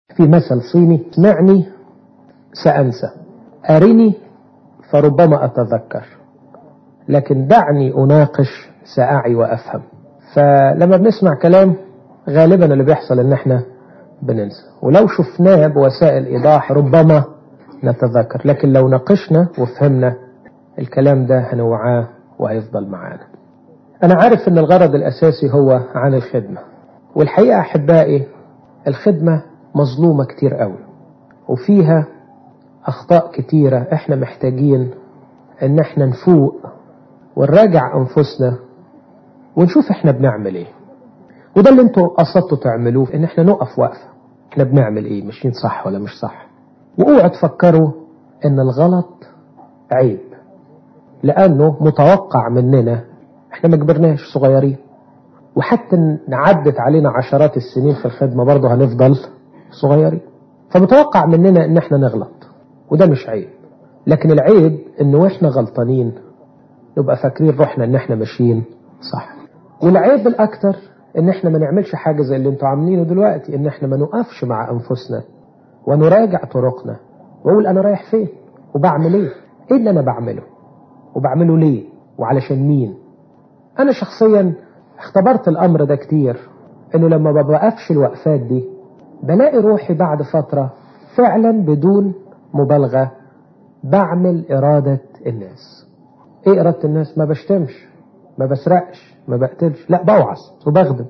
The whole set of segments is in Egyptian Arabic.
في مثل صيني اسمعني سأنسى أرني فربما أتذكر لكن دعني أناقش سأعي وأفهم فلما بنسمع كلام غالبا اللي بيحصل ان احنا بننسى ولو شفناه بوسائل ايضاح ربما نتذكر لكن لو ناقشنا وفهمنا الكلام ده هنوعاه وهيفضل معانا انا عارف ان الغرض الاساسي هو عن الخدمة والحقيقة احبائي الخدمة مظلومة كتير قوي وفيها اخطاء كتيرة احنا محتاجين ان احنا نفوق ونراجع انفسنا ونشوف احنا بنعمل ايه وده اللي انتوا قصدتوا تعملوه ان احنا نقف وقفه احنا بنعمل ايه ماشيين صح ولا مش صح واوعوا تفكروا ان الغلط عيب لانه متوقع مننا احنا ما كبرناش صغيرين وحتى عدت علينا عشرات السنين في الخدمة برضه هنفضل صغيرين فمتوقع مننا ان احنا نغلط وده مش عيب لكن العيب ان واحنا غلطانين نبقى فاكرين روحنا ان احنا ماشيين صح والعيب الاكتر ان احنا ما نعملش حاجة زي اللي انتوا عاملينه دلوقتي ان احنا ما نقفش مع انفسنا ونراجع طرقنا واقول انا رايح فين وبعمل ايه ايه اللي انا بعمله وبعمله ليه وعلشان مين انا شخصيا اختبرت الامر ده كتير انه لما ما بوقفش الوقفات دي بلاقي روحي بعد فترة فعلا بدون مبالغة بعمل ارادة الناس ايه ارادة الناس ما بشتمش ما بسرقش ما بقتلش لا بوعظ وبخدم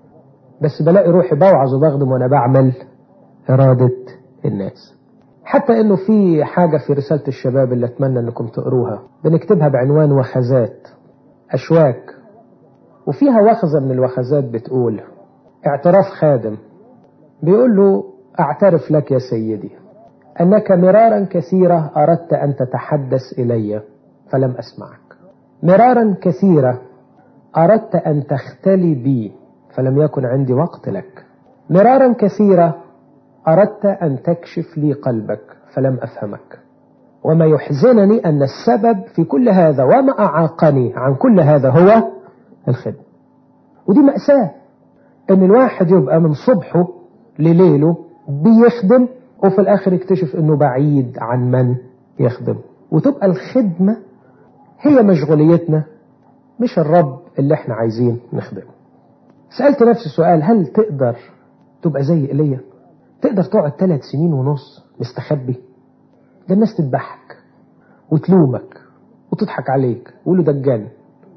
بس بلاقي روحي بوعظ وبخدم وانا بعمل ارادة الناس حتى انه في حاجة في رسالة الشباب اللي اتمنى انكم تقروها بنكتبها بعنوان وخزات اشواك وفيها وخزة من الوخزات بتقول اعتراف خادم بيقول له اعترف لك يا سيدي انك مرارا كثيرة اردت ان تتحدث الي فلم اسمعك مرارا كثيرة اردت ان تختلي بي فلم يكن عندي وقت لك مرارا كثيرة أردت أن تكشف لي قلبك فلم أفهمك وما يحزنني أن السبب في كل هذا وما أعاقني عن كل هذا هو الخدمة ودي مأساة أن الواحد يبقى من صبحه لليله بيخدم وفي الآخر يكتشف أنه بعيد عن من يخدم وتبقى الخدمة هي مشغوليتنا مش الرب اللي احنا عايزين نخدمه سألت نفسي سؤال هل تقدر تبقى زي إيليا تقدر تقعد ثلاث سنين ونص مستخبي ده الناس تذبحك وتلومك وتضحك عليك ويقولوا ده الجن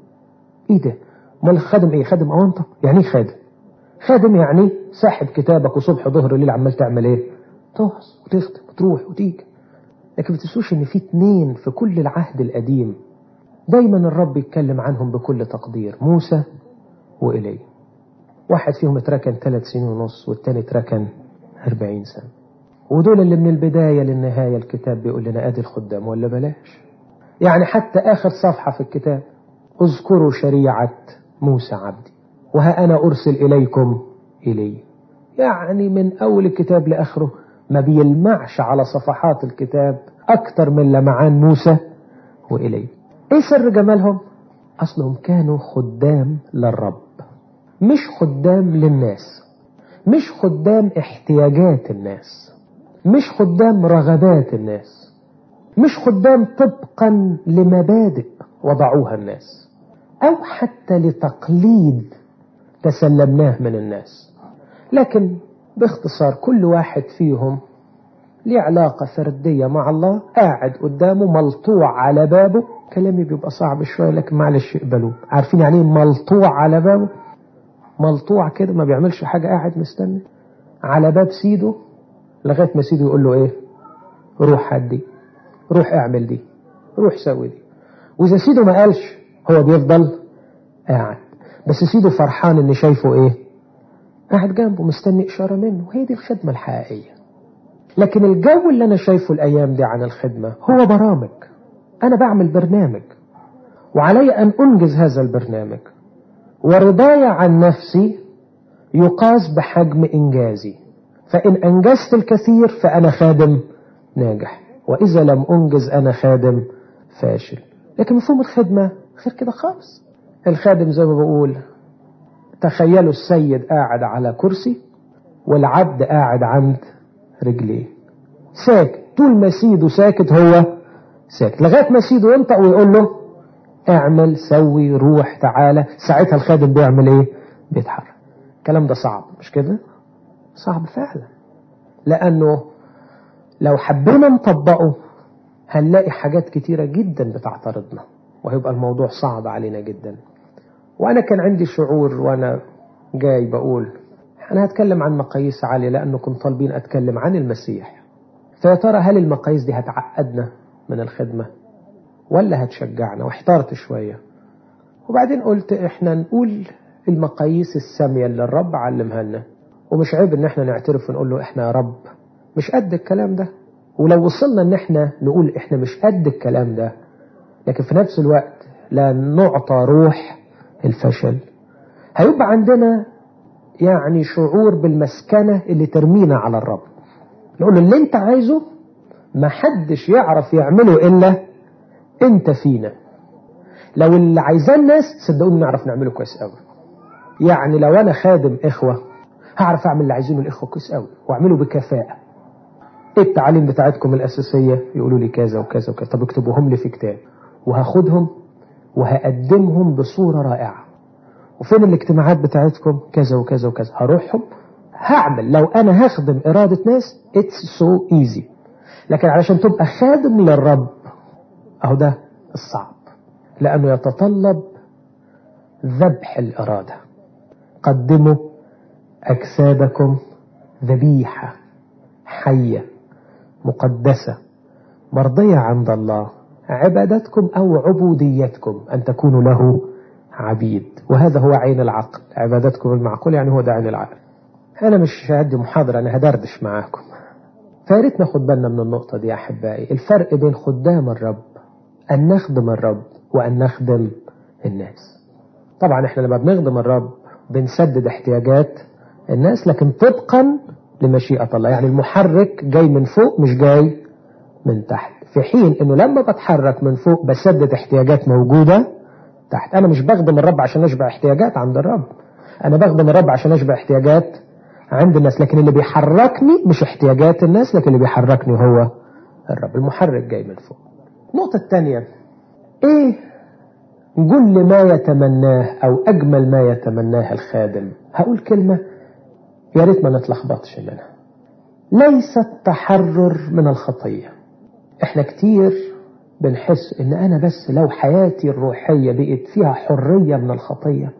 ايه ده امال خادم ايه خادم اونطه يعني ايه خادم خادم يعني ساحب كتابك وصبح ظهر ليل عمال تعمل ايه تهص وتخدم وتروح وتيجي لكن ما تنسوش ان في اتنين في كل العهد القديم دايما الرب يتكلم عنهم بكل تقدير موسى وإيليا واحد فيهم اتركن ثلاث سنين ونص والتاني اتركن أربعين سنة ودول اللي من البداية للنهاية الكتاب بيقول لنا أدي الخدام ولا بلاش يعني حتى آخر صفحة في الكتاب اذكروا شريعة موسى عبدي وها أنا أرسل إليكم إلي يعني من أول الكتاب لآخره ما بيلمعش على صفحات الكتاب أكتر من لمعان موسى وإلي إيه سر جمالهم؟ أصلهم كانوا خدام للرب مش خدام للناس مش خدام احتياجات الناس مش خدام رغبات الناس مش خدام طبقا لمبادئ وضعوها الناس أو حتى لتقليد تسلمناه من الناس لكن باختصار كل واحد فيهم ليه علاقة فردية مع الله قاعد قدامه ملطوع على بابه كلامي بيبقى صعب شوية لكن معلش اقبلوه عارفين يعني ايه ملطوع على بابه ملطوع كده ما بيعملش حاجة قاعد مستني على باب سيده لغاية ما سيده يقول له ايه روح هات دي روح اعمل دي روح سوي دي واذا سيده ما قالش هو بيفضل قاعد بس سيده فرحان ان شايفه ايه قاعد جنبه مستني اشارة منه وهي دي الخدمة الحقيقية لكن الجو اللي انا شايفه الايام دي عن الخدمة هو برامج انا بعمل برنامج وعلي ان انجز هذا البرنامج ورضاي عن نفسي يقاس بحجم إنجازي فإن أنجزت الكثير فأنا خادم ناجح وإذا لم أنجز أنا خادم فاشل لكن مفهوم الخدمة غير كده خالص الخادم زي ما بقول تخيلوا السيد قاعد على كرسي والعبد قاعد عند رجليه ساكت طول ما سيده ساكت هو ساكت لغاية ما سيده ينطق ويقول له اعمل سوي روح تعالى ساعتها الخادم بيعمل ايه بيتحرك الكلام ده صعب مش كده صعب فعلا لانه لو حبينا نطبقه هنلاقي حاجات كتيرة جدا بتعترضنا وهيبقى الموضوع صعب علينا جدا وأنا كان عندي شعور وأنا جاي بقول أنا هتكلم عن مقاييس عالية لأنكم طالبين أتكلم عن المسيح فيا ترى هل المقاييس دي هتعقدنا من الخدمة ولا هتشجعنا واحترت شوية وبعدين قلت احنا نقول المقاييس السامية اللي الرب علمها لنا ومش عيب ان احنا نعترف ونقول له احنا يا رب مش قد الكلام ده ولو وصلنا ان احنا نقول احنا مش قد الكلام ده لكن في نفس الوقت لا نعطى روح الفشل هيبقى عندنا يعني شعور بالمسكنة اللي ترمينا على الرب نقول له اللي انت عايزه ما حدش يعرف يعمله الا انت فينا لو اللي عايزاه الناس صدقوني نعرف نعمله كويس قوي يعني لو انا خادم اخوه هعرف اعمل اللي عايزينه الاخوه كويس قوي واعمله بكفاءه ايه التعاليم بتاعتكم الاساسيه يقولوا لي كذا وكذا وكذا طب اكتبوهم لي في كتاب وهاخدهم وهقدمهم بصوره رائعه وفين الاجتماعات بتاعتكم كذا وكذا وكذا هروحهم هعمل لو انا هخدم اراده ناس اتس سو ايزي لكن علشان تبقى خادم للرب اهو ده الصعب لانه يتطلب ذبح الاراده قدموا اجسادكم ذبيحه حيه مقدسه مرضيه عند الله عبادتكم او عبوديتكم ان تكونوا له عبيد وهذا هو عين العقل عبادتكم المعقول يعني هو ده عين العقل انا مش هدي محاضره انا هدردش معاكم فياريت ناخد بالنا من النقطه دي يا احبائي الفرق بين خدام الرب ان نخدم الرب وان نخدم الناس طبعا احنا لما بنخدم الرب بنسدد احتياجات الناس لكن طبقا لمشيئة الله يعني المحرك جاي من فوق مش جاي من تحت في حين انه لما بتحرك من فوق بسدد احتياجات موجودة تحت انا مش بخدم الرب عشان اشبع احتياجات عند الرب انا بخدم الرب عشان اشبع احتياجات عند الناس لكن اللي بيحركني مش احتياجات الناس لكن اللي بيحركني هو الرب المحرك جاي من فوق النقطة الثانية ايه كل ما يتمناه او اجمل ما يتمناه الخادم هقول كلمة يا ريت ما نتلخبطش منها ليس التحرر من الخطية احنا كتير بنحس ان انا بس لو حياتي الروحية بقت فيها حرية من الخطية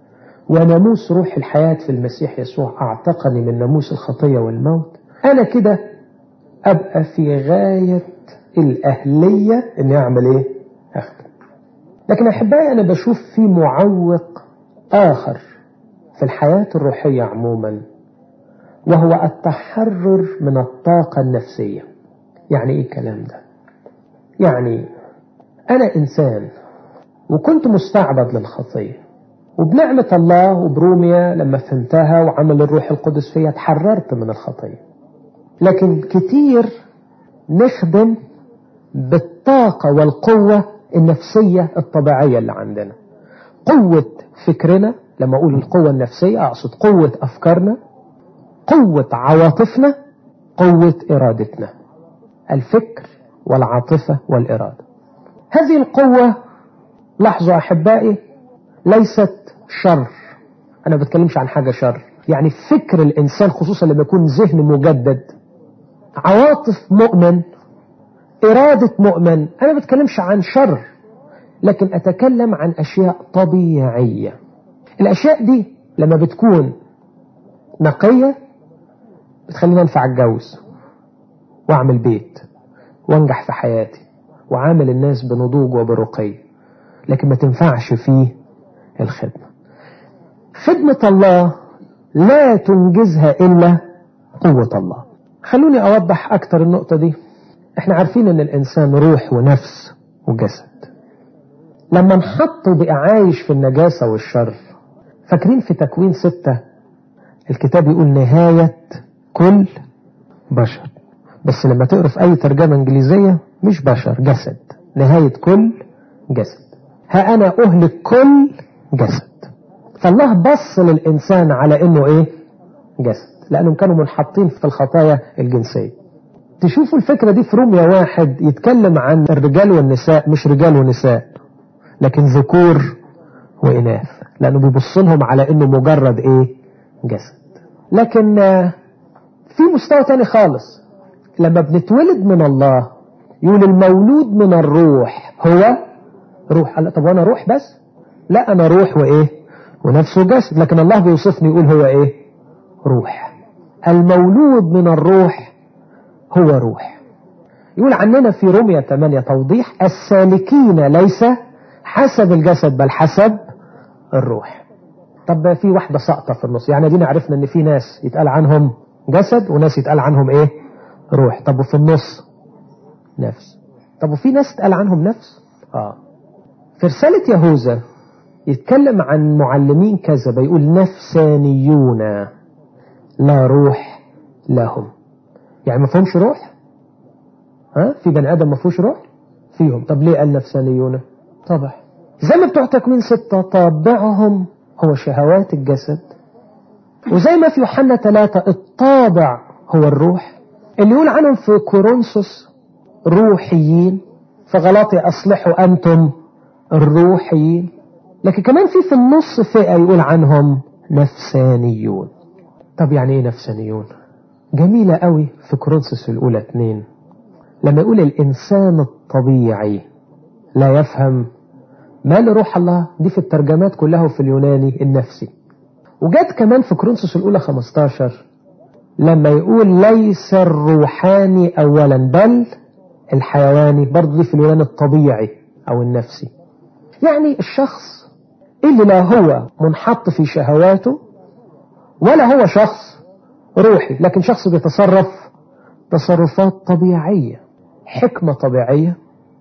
وناموس روح الحياة في المسيح يسوع اعتقني من ناموس الخطية والموت انا كده ابقى في غاية الاهلية اني اعمل ايه اخدم لكن احبائي انا بشوف في معوق اخر في الحياة الروحية عموما وهو التحرر من الطاقة النفسية يعني ايه الكلام ده يعني انا انسان وكنت مستعبد للخطية وبنعمة الله وبروميا لما فهمتها وعمل الروح القدس فيها تحررت من الخطية لكن كتير نخدم بالطاقة والقوة النفسية الطبيعية اللي عندنا قوة فكرنا لما أقول القوة النفسية أقصد قوة أفكارنا قوة عواطفنا قوة إرادتنا الفكر والعاطفة والإرادة هذه القوة لاحظوا أحبائي ليست شر أنا ما بتكلمش عن حاجة شر يعني فكر الإنسان خصوصا لما يكون ذهن مجدد عواطف مؤمن إرادة مؤمن أنا ما بتكلمش عن شر لكن أتكلم عن أشياء طبيعية الأشياء دي لما بتكون نقية بتخليني أنفع أتجوز وأعمل بيت وأنجح في حياتي وعامل الناس بنضوج وبرقي لكن ما تنفعش فيه الخدمة خدمة الله لا تنجزها إلا قوة الله خلوني أوضح أكتر النقطة دي احنا عارفين ان الانسان روح ونفس وجسد لما انحط وبقى عايش في النجاسة والشر فاكرين في تكوين ستة الكتاب يقول نهاية كل بشر بس لما تقرا في اي ترجمة انجليزية مش بشر جسد نهاية كل جسد ها انا اهلك كل جسد فالله بص للانسان على انه ايه جسد لأنهم كانوا منحطين في الخطايا الجنسية تشوفوا الفكرة دي في روميا واحد يتكلم عن الرجال والنساء مش رجال ونساء لكن ذكور وإناث لأنه بيبص لهم على إنه مجرد إيه جسد لكن في مستوى تاني خالص لما بنتولد من الله يقول المولود من الروح هو روح قال طب وانا روح بس لا انا روح وايه ونفسه جسد لكن الله بيوصفني يقول هو ايه روح المولود من الروح هو روح يقول عننا في رومية 8 توضيح السالكين ليس حسب الجسد بل حسب الروح طب في واحدة سقطة في النص يعني دينا عرفنا ان في ناس يتقال عنهم جسد وناس يتقال عنهم ايه روح طب وفي النص نفس طب وفي ناس يتقال عنهم نفس اه في رسالة يهوذا يتكلم عن معلمين كذا بيقول نفسانيون لا روح لهم يعني ما فهمش روح ها في بني ادم ما فيهوش روح فيهم طب ليه قال نفسانيون طبعا زي ما بتوع تكوين ستة طابعهم هو شهوات الجسد وزي ما في يوحنا ثلاثة الطابع هو الروح اللي يقول عنهم في كورنثوس روحيين في غلاطي أصلحوا أنتم الروحيين لكن كمان في في النص فئة يقول عنهم نفسانيون طب يعني ايه نفسانيون جميلة قوي في كورنثوس الأولى اتنين لما يقول الإنسان الطبيعي لا يفهم ما لروح الله دي في الترجمات كلها وفي اليوناني النفسي وجات كمان في كورنثوس الأولى 15 لما يقول ليس الروحاني أولا بل الحيواني برضه دي في اليونان الطبيعي أو النفسي يعني الشخص اللي لا هو منحط في شهواته ولا هو شخص روحي لكن شخص بيتصرف تصرفات طبيعية حكمة طبيعية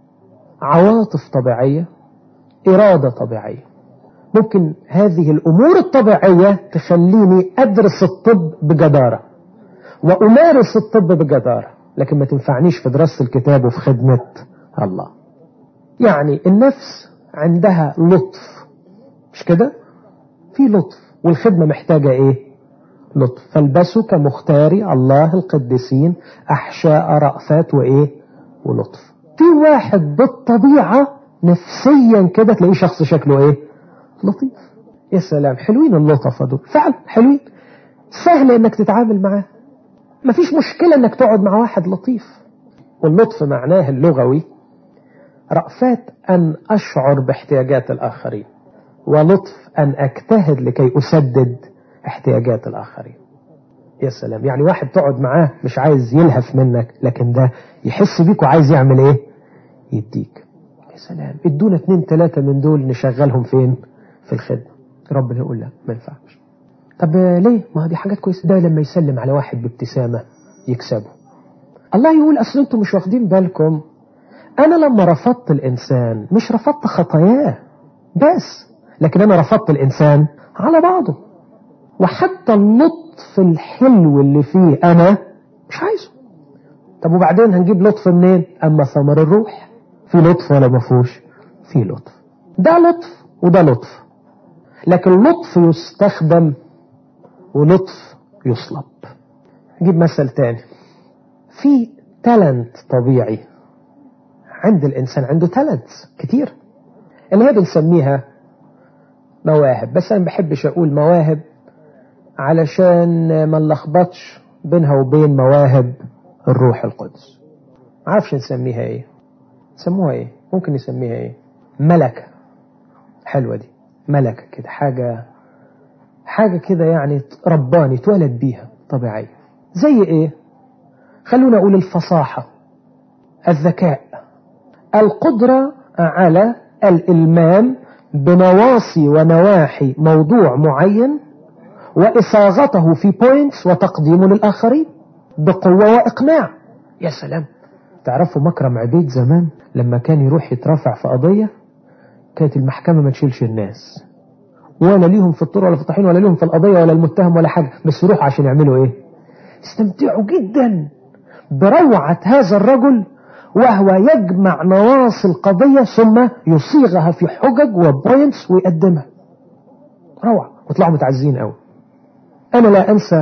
عواطف طبيعية إرادة طبيعية ممكن هذه الأمور الطبيعية تخليني أدرس الطب بجدارة وأمارس الطب بجدارة لكن ما تنفعنيش في دراسة الكتاب وفي خدمة الله يعني النفس عندها لطف مش كده في لطف والخدمة محتاجة ايه لطف فالبسوا كمختاري الله القديسين أحشاء رأفات وإيه ولطف في واحد بالطبيعة نفسيا كده تلاقيه شخص شكله إيه لطيف يا سلام حلوين اللطفة دول فعلا حلوين سهل انك تتعامل معاه مفيش مشكلة انك تقعد مع واحد لطيف واللطف معناه اللغوي رأفات أن أشعر باحتياجات الآخرين ولطف أن أجتهد لكي أسدد احتياجات الآخرين يا سلام يعني واحد تقعد معاه مش عايز يلهف منك لكن ده يحس بيك وعايز يعمل ايه يديك يا سلام ادونا اتنين تلاتة من دول نشغلهم فين في الخدمة ربنا يقول لا ما ينفعش طب ليه ما دي حاجات كويسة ده لما يسلم على واحد بابتسامة يكسبه الله يقول أصل أنتم مش واخدين بالكم أنا لما رفضت الإنسان مش رفضت خطاياه بس لكن أنا رفضت الإنسان على بعضه وحتى اللطف الحلو اللي فيه أنا مش عايزه طب وبعدين هنجيب لطف منين أما ثمر الروح في لطف ولا ما فيهوش في لطف ده لطف وده لطف لكن لطف يستخدم ولطف يصلب نجيب مثل تاني في تالنت طبيعي عند الإنسان عنده تالنت كتير اللي هي بنسميها مواهب بس أنا ما بحبش أقول مواهب علشان ما نلخبطش بينها وبين مواهب الروح القدس عارفش نسميها ايه سموها ايه ممكن نسميها ايه ملكة حلوة دي ملكة كده حاجة حاجة كده يعني رباني اتولد بيها طبيعية زي ايه خلونا اقول الفصاحة الذكاء القدرة على الإلمام بنواصي ونواحي موضوع معين وإصاغته في بوينتس وتقديمه للآخرين بقوة وإقناع يا سلام تعرفوا مكرم عبيد زمان لما كان يروح يترافع في قضية كانت المحكمة ما تشيلش الناس ولا ليهم في الطرق ولا في الطحين ولا ليهم في القضية ولا المتهم ولا حاجة بس يروحوا عشان يعملوا ايه استمتعوا جدا بروعة هذا الرجل وهو يجمع نواصي القضية ثم يصيغها في حجج وبوينتس ويقدمها روعة وطلعوا متعزين قوي أنا لا أنسى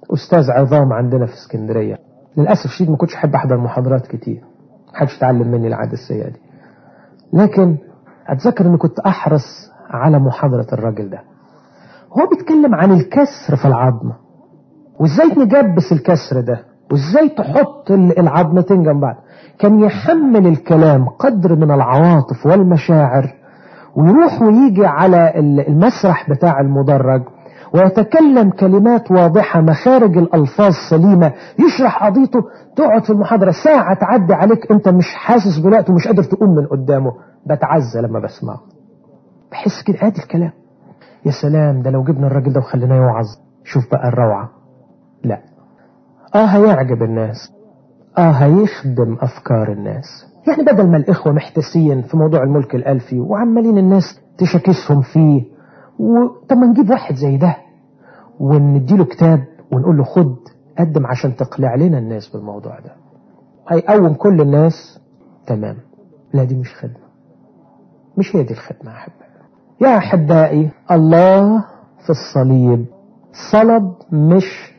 أستاذ عظام عندنا في اسكندرية للأسف شديد ما كنتش أحب أحضر محاضرات كتير محدش تعلم مني العادة السيئة دي لكن أتذكر أني كنت أحرص على محاضرة الراجل ده هو بيتكلم عن الكسر في العظمة وإزاي نجبس الكسر ده وإزاي تحط العظمتين جنب بعض كان يحمل الكلام قدر من العواطف والمشاعر ويروح ويجي على المسرح بتاع المدرج ويتكلم كلمات واضحة مخارج الألفاظ سليمة يشرح قضيته تقعد في المحاضرة ساعة تعدي عليك أنت مش حاسس بالوقت ومش قادر تقوم من قدامه بتعزى لما بسمعه بحس كده ادي الكلام يا سلام ده لو جبنا الراجل ده وخليناه يوعظ شوف بقى الروعة لا اه هيعجب الناس اه هيخدم افكار الناس يعني بدل ما الاخوة محتسين في موضوع الملك الالفي وعمالين الناس تشاكسهم فيه و... طب ما نجيب واحد زي ده ونديله كتاب ونقول له خد قدم عشان تقلع لنا الناس بالموضوع ده هيقوم كل الناس تمام لا دي مش خدمة مش هي دي الخدمة يا أحبائي يا أحبائي الله في الصليب صلب مش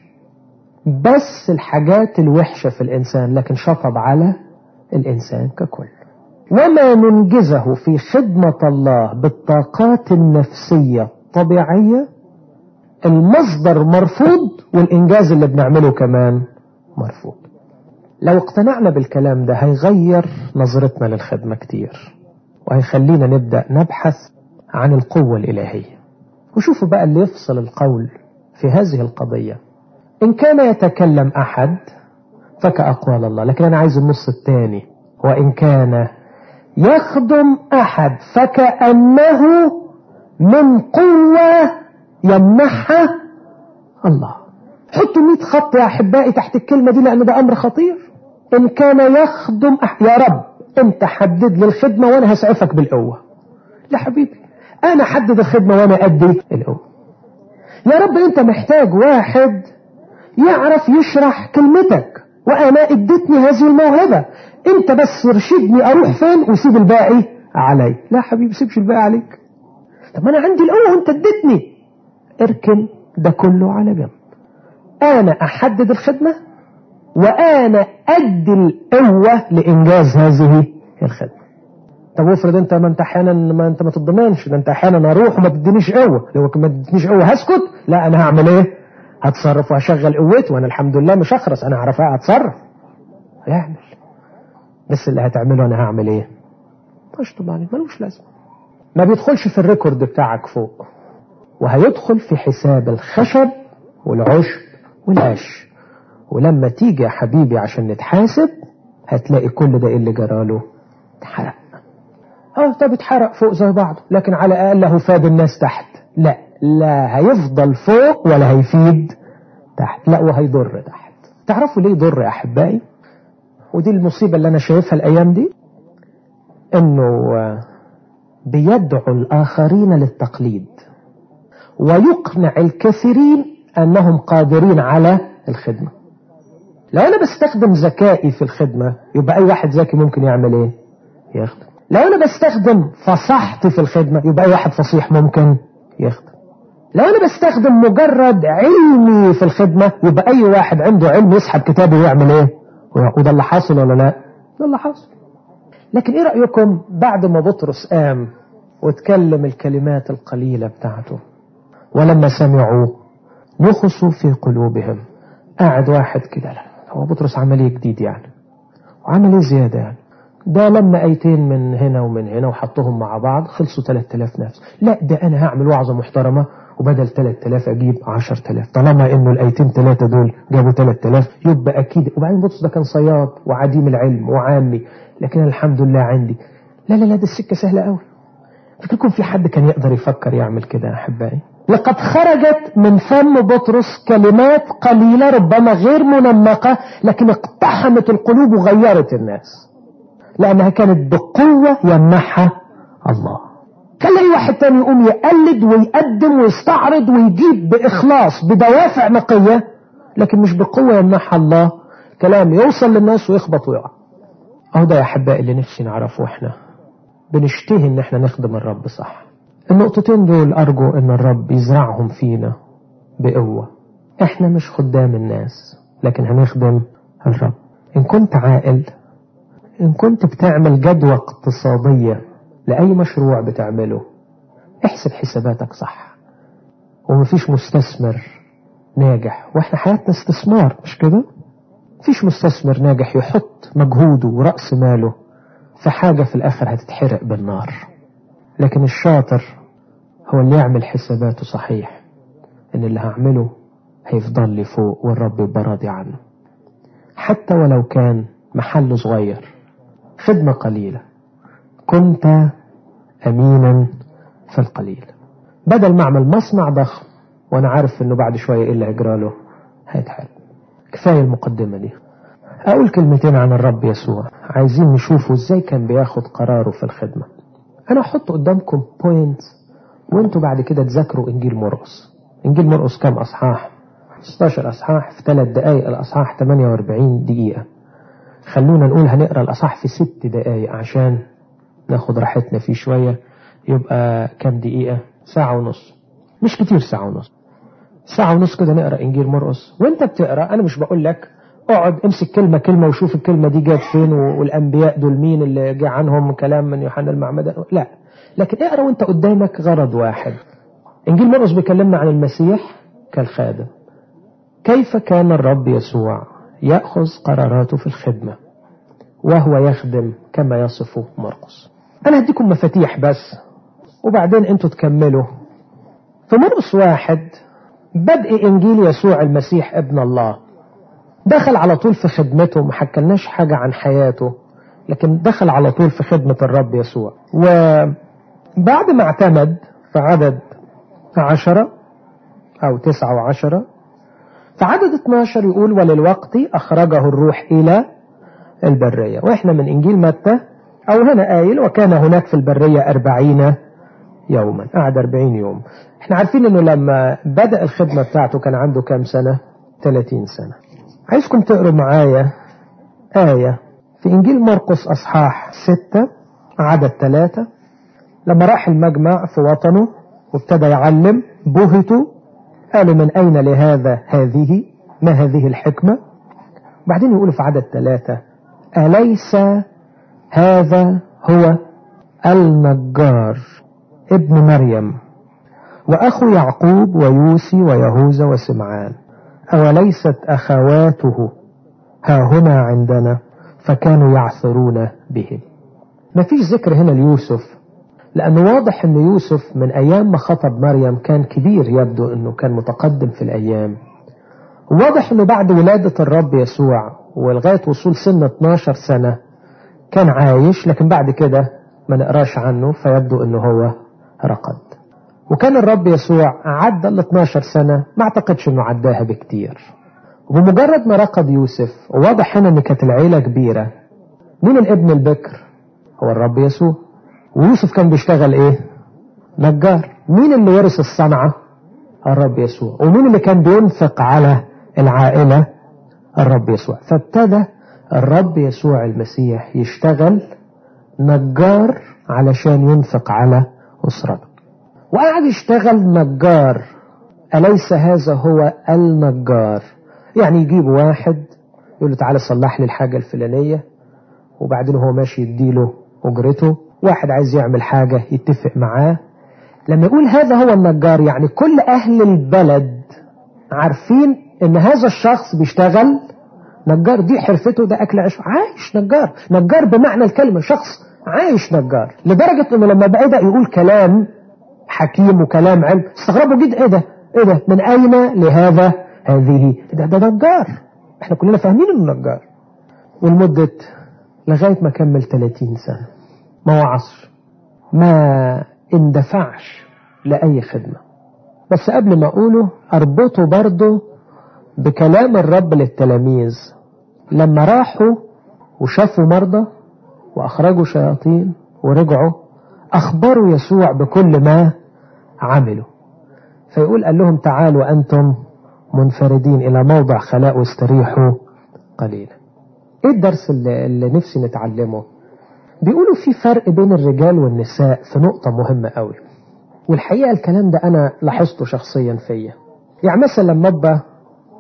بس الحاجات الوحشة في الإنسان لكن شطب على الإنسان ككل وما ننجزه في خدمة الله بالطاقات النفسية الطبيعية المصدر مرفوض والإنجاز اللي بنعمله كمان مرفوض لو اقتنعنا بالكلام ده هيغير نظرتنا للخدمة كتير وهيخلينا نبدأ نبحث عن القوة الإلهية وشوفوا بقى اللي يفصل القول في هذه القضية إن كان يتكلم أحد فكأقوال الله لكن أنا عايز النص الثاني وإن كان يخدم أحد فكأنه من قوة يمنحها الله حطوا 100 خط يا أحبائي تحت الكلمة دي لأن ده أمر خطير إن كان يخدم أحد يا رب أنت حدد لي الخدمة وأنا هسعفك بالقوة لا حبيبي أنا حدد الخدمة وأنا أدي القوة يا رب أنت محتاج واحد يعرف يشرح كلمتك وأنا اديتني هذه الموهبة أنت بس ارشدني أروح فين وسيب الباقي علي لا حبيبي سيبش الباقي عليك طب ما أنا عندي القوة وأنت اديتني اركن ده كله على جنب أنا أحدد الخدمة وأنا أدي القوة لإنجاز هذه الخدمة طب افرض انت ما انت احيانا ما انت ما تضمنش ده انت احيانا اروح وما تدينيش قوه لو ما تدينيش قوه هسكت لا انا هعمل ايه هتصرف وهشغل قوتي وانا الحمد لله مش هخرس انا هعرف اتصرف هيعمل بس اللي هتعمله انا هعمل ايه اشطب عليه ملوش لازمه ما بيدخلش في الريكورد بتاعك فوق وهيدخل في حساب الخشب والعشب والقش ولما تيجي يا حبيبي عشان نتحاسب هتلاقي كل ده اللي جراله اتحرق اه طب اتحرق فوق زي بعض لكن على الاقل هو فاد الناس تحت لا لا هيفضل فوق ولا هيفيد تحت لا وهيضر تحت تعرفوا ليه يضر يا احبائي ودي المصيبة اللي انا شايفها الايام دي انه بيدعو الاخرين للتقليد ويقنع الكثيرين انهم قادرين على الخدمة لو انا بستخدم ذكائي في الخدمة يبقى اي واحد ذكي ممكن يعمل ايه يخدم لو انا بستخدم فصاحتي في الخدمة يبقى اي واحد فصيح ممكن يخدم لو انا بستخدم مجرد علمي في الخدمة يبقى اي واحد عنده علم يسحب كتابه ويعمل ايه وده اللي حاصل ولا لا ده اللي حاصل لكن ايه رأيكم بعد ما بطرس قام واتكلم الكلمات القليلة بتاعته ولما سمعوا نخصوا في قلوبهم قاعد واحد كده لا هو بطرس عمل ايه جديد يعني وعمل ايه زيادة يعني ده لما ايتين من هنا ومن هنا وحطهم مع بعض خلصوا 3000 نفس لا ده انا هعمل وعظة محترمة وبدل 3000 اجيب 10000 طالما انه الايتين ثلاثة دول جابوا 3000 يبقى اكيد وبعدين بطرس ده كان صياد وعديم العلم وعامي لكن الحمد لله عندي لا لا لا دي السكة سهلة قوي فكركم في حد كان يقدر يفكر يعمل كده يا احبائي لقد خرجت من فم بطرس كلمات قليلة ربما غير منمقة لكن اقتحمت القلوب وغيرت الناس لأنها كانت بقوة يمنحها الله كان أي واحد تاني يقوم يقلد ويقدم ويستعرض ويجيب بإخلاص بدوافع نقية لكن مش بقوة يمنحها الله كلام يوصل للناس ويخبط ويقع أهو ده يا أحبائي اللي نفسي نعرفه إحنا بنشتهي إن إحنا نخدم الرب صح النقطتين دول أرجو إن الرب يزرعهم فينا بقوة احنا مش خدام الناس لكن هنخدم الرب ان كنت عاقل ان كنت بتعمل جدوى اقتصادية لأي مشروع بتعمله احسب حساباتك صح ومفيش مستثمر ناجح واحنا حياتنا استثمار مش كده مفيش مستثمر ناجح يحط مجهوده ورأس ماله في حاجة في الآخر هتتحرق بالنار لكن الشاطر هو اللي يعمل حساباته صحيح ان اللي هعمله هيفضل لي فوق والرب يبقى راضي عنه حتى ولو كان محل صغير خدمة قليلة كنت أمينا في القليل بدل ما أعمل مصنع ضخم وأنا عارف إنه بعد شوية إيه اللي هيجرى له هيتحل كفاية المقدمة دي أقول كلمتين عن الرب يسوع عايزين نشوفوا إزاي كان بياخد قراره في الخدمة أنا أحط قدامكم بوينت وانتوا بعد كده تذاكروا إنجيل مرقس إنجيل مرقس كام أصحاح 16 أصحاح في 3 دقايق الأصحاح 48 دقيقة خلونا نقول هنقرا الأصحاح في 6 دقايق عشان ناخد راحتنا فيه شوية يبقى كام دقيقة ساعة ونص مش كتير ساعة ونص ساعة ونص كده نقرا إنجيل مرقس وانت بتقرا أنا مش بقول لك اقعد امسك كلمة كلمة وشوف الكلمة دي جت فين والأنبياء دول مين اللي جه عنهم كلام من يوحنا المعمدان لا لكن اقرا وانت قدامك غرض واحد إنجيل مرقس بيكلمنا عن المسيح كالخادم كيف كان الرب يسوع يأخذ قراراته في الخدمة وهو يخدم كما يصفه مرقس أنا هديكم مفاتيح بس وبعدين أنتوا تكملوا في مرقس واحد بدء إنجيل يسوع المسيح ابن الله دخل على طول في خدمته ما حكلناش حاجة عن حياته لكن دخل على طول في خدمة الرب يسوع وبعد ما اعتمد في عدد عشرة أو تسعة وعشرة في عدد 12 يقول وللوقت أخرجه الروح إلى البرية وإحنا من إنجيل متى أو هنا قايل وكان هناك في البرية أربعين يوما قعد أربعين يوم إحنا عارفين أنه لما بدأ الخدمة بتاعته كان عنده كام سنة 30 سنة عايزكم تقروا معايا آية في إنجيل مرقس أصحاح 6 عدد 3 لما راح المجمع في وطنه وابتدى يعلم بهتوا قالوا من أين لهذا هذه ما هذه الحكمة بعدين يقولوا في عدد ثلاثة أليس هذا هو النجار ابن مريم وأخو يعقوب ويوسي ويهوذا وسمعان أوليست أخواته ها هنا عندنا فكانوا يعثرون بهم ما فيش ذكر هنا ليوسف لأنه واضح أن يوسف من أيام ما خطب مريم كان كبير يبدو أنه كان متقدم في الأيام واضح أنه بعد ولادة الرب يسوع ولغاية وصول سن 12 سنة كان عايش لكن بعد كده ما نقراش عنه فيبدو أنه هو رقد وكان الرب يسوع عدى ال 12 سنة ما اعتقدش أنه عداها بكتير وبمجرد ما رقد يوسف وواضح هنا أن كانت العيلة كبيرة مين الابن البكر هو الرب يسوع ويوسف كان بيشتغل ايه نجار مين اللي ورث الصنعة الرب يسوع ومين اللي كان بينفق على العائلة الرب يسوع فابتدى الرب يسوع المسيح يشتغل نجار علشان ينفق على أسرته وقعد يشتغل نجار أليس هذا هو النجار يعني يجيب واحد يقول له تعالى صلح لي الحاجة الفلانية وبعدين هو ماشي يديله أجرته واحد عايز يعمل حاجة يتفق معاه لما يقول هذا هو النجار يعني كل أهل البلد عارفين إن هذا الشخص بيشتغل نجار دي حرفته ده أكل عيش عايش نجار نجار بمعنى الكلمة شخص عايش نجار لدرجة إنه لما بدأ يقول كلام حكيم وكلام علم استغربوا جدا إيه ده إيه ده من أين لهذا هذه ده ده نجار إحنا كلنا فاهمين إنه نجار ولمدة لغاية ما كمل 30 سنة ما وعظش ما اندفعش لأي خدمة بس قبل ما أقوله أربطه برضه بكلام الرب للتلاميذ لما راحوا وشافوا مرضى وأخرجوا شياطين ورجعوا أخبروا يسوع بكل ما عملوا فيقول قال لهم تعالوا أنتم منفردين إلى موضع خلاء واستريحوا قليلا إيه الدرس اللي, اللي نفسي نتعلمه بيقولوا في فرق بين الرجال والنساء في نقطة مهمة قوي والحقيقة الكلام ده أنا لاحظته شخصيا فيا يعني مثلا لما أبقى